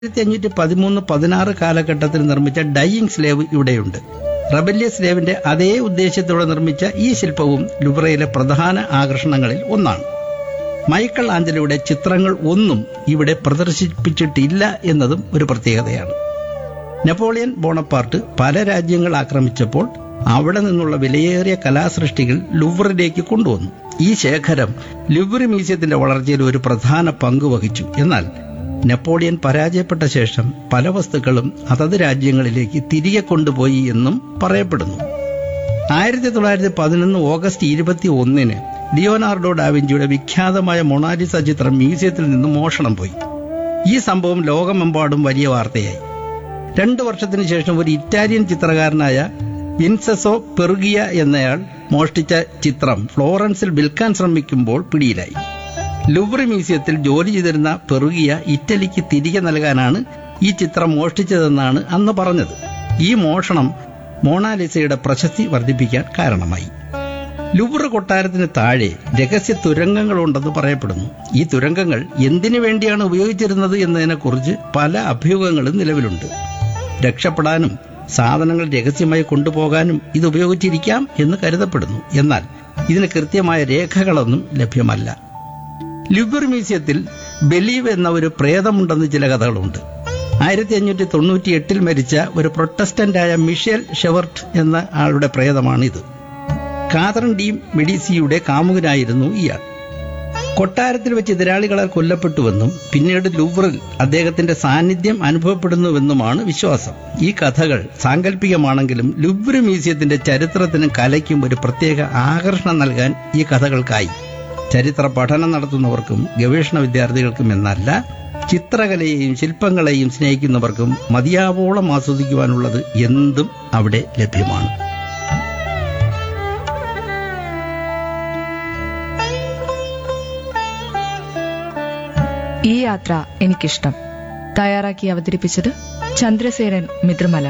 ആയിരത്തി അഞ്ഞൂറ്റി പതിമൂന്ന് പതിനാറ് കാലഘട്ടത്തിൽ നിർമ്മിച്ച ഡൈയിങ് സ്ലേവ് ഇവിടെയുണ്ട് റബല്യ സ്ലേവിന്റെ അതേ ഉദ്ദേശത്തോടെ നിർമ്മിച്ച ഈ ശില്പവും ലുബ്രയിലെ പ്രധാന ആകർഷണങ്ങളിൽ ഒന്നാണ് മൈക്കൽ ആഞ്ചലോയുടെ ചിത്രങ്ങൾ ഒന്നും ഇവിടെ പ്രദർശിപ്പിച്ചിട്ടില്ല എന്നതും ഒരു പ്രത്യേകതയാണ് നെപ്പോളിയൻ ബോണപ്പാർട്ട് പല രാജ്യങ്ങൾ ആക്രമിച്ചപ്പോൾ അവിടെ നിന്നുള്ള വിലയേറിയ കലാസൃഷ്ടികൾ ലുവറിലേക്ക് കൊണ്ടുവന്നു ഈ ശേഖരം ലുവറി മ്യൂസിയത്തിന്റെ വളർച്ചയിൽ ഒരു പ്രധാന പങ്ക് വഹിച്ചു എന്നാൽ നെപ്പോളിയൻ പരാജയപ്പെട്ട ശേഷം പല വസ്തുക്കളും അതത് രാജ്യങ്ങളിലേക്ക് തിരികെ കൊണ്ടുപോയി എന്നും പറയപ്പെടുന്നു ആയിരത്തി തൊള്ളായിരത്തി പതിനൊന്ന് ഓഗസ്റ്റ് ഇരുപത്തി ഒന്നിന് ലിയോനാർഡോ ഡാവിഞ്ചിയുടെ വിഖ്യാതമായ മൊണാലിസ ചിത്രം മ്യൂസിയത്തിൽ നിന്ന് മോഷണം പോയി ഈ സംഭവം ലോകമെമ്പാടും വലിയ വാർത്തയായി രണ്ടു വർഷത്തിനു ശേഷം ഒരു ഇറ്റാലിയൻ ചിത്രകാരനായ വിൻസെസോ പെറുഗിയ എന്നയാൾ മോഷ്ടിച്ച ചിത്രം ഫ്ലോറൻസിൽ വിൽക്കാൻ ശ്രമിക്കുമ്പോൾ പിടിയിലായി ലുവറി മ്യൂസിയത്തിൽ ജോലി ചെയ്തിരുന്ന പെറുഗിയ ഇറ്റലിക്ക് തിരികെ നൽകാനാണ് ഈ ചിത്രം മോഷ്ടിച്ചതെന്നാണ് അന്ന് പറഞ്ഞത് ഈ മോഷണം മോണാലിസയുടെ പ്രശസ്തി വർദ്ധിപ്പിക്കാൻ കാരണമായി ലുവർ കൊട്ടാരത്തിന് താഴെ രഹസ്യ തുരങ്കങ്ങളുണ്ടെന്ന് പറയപ്പെടുന്നു ഈ തുരങ്കങ്ങൾ എന്തിനു വേണ്ടിയാണ് ഉപയോഗിച്ചിരുന്നത് എന്നതിനെക്കുറിച്ച് പല അഭ്യൂഹങ്ങളും നിലവിലുണ്ട് രക്ഷപ്പെടാനും സാധനങ്ങൾ രഹസ്യമായി കൊണ്ടുപോകാനും ഇത് ഉപയോഗിച്ചിരിക്കാം എന്ന് കരുതപ്പെടുന്നു എന്നാൽ ഇതിന് കൃത്യമായ രേഖകളൊന്നും ലഭ്യമല്ല ലുബർ മ്യൂസിയത്തിൽ ബലീവ് എന്ന ഒരു പ്രേതമുണ്ടെന്ന് ചില കഥകളുണ്ട് ആയിരത്തി അഞ്ഞൂറ്റി തൊണ്ണൂറ്റി എട്ടിൽ മരിച്ച ഒരു പ്രൊട്ടസ്റ്റന്റായ മിഷേൽ ഷെവർട്ട് എന്ന ആളുടെ പ്രേതമാണിത് കാതറിൻ ഡി മെഡിസിയുടെ കാമുകനായിരുന്നു ഇയാൾ കൊട്ടാരത്തിൽ വെച്ച് എതിരാളികളാൽ കൊല്ലപ്പെട്ടുവെന്നും പിന്നീട് ലുവറിൽ അദ്ദേഹത്തിന്റെ സാന്നിധ്യം അനുഭവപ്പെടുന്നുവെന്നുമാണ് വിശ്വാസം ഈ കഥകൾ സാങ്കല്പികമാണെങ്കിലും ലുവർ മ്യൂസിയത്തിന്റെ ചരിത്രത്തിനും കലയ്ക്കും ഒരു പ്രത്യേക ആകർഷണം നൽകാൻ ഈ കഥകൾക്കായി ചരിത്ര പഠനം നടത്തുന്നവർക്കും ഗവേഷണ വിദ്യാർത്ഥികൾക്കും എന്നല്ല ചിത്രകലയെയും ശില്പങ്ങളെയും സ്നേഹിക്കുന്നവർക്കും മതിയാവോളം ആസ്വദിക്കുവാനുള്ളത് എന്തും അവിടെ ലഭ്യമാണ് ഈ യാത്ര എനിക്കിഷ്ടം തയ്യാറാക്കി അവതരിപ്പിച്ചത് ചന്ദ്രസേനൻ മിത്രമല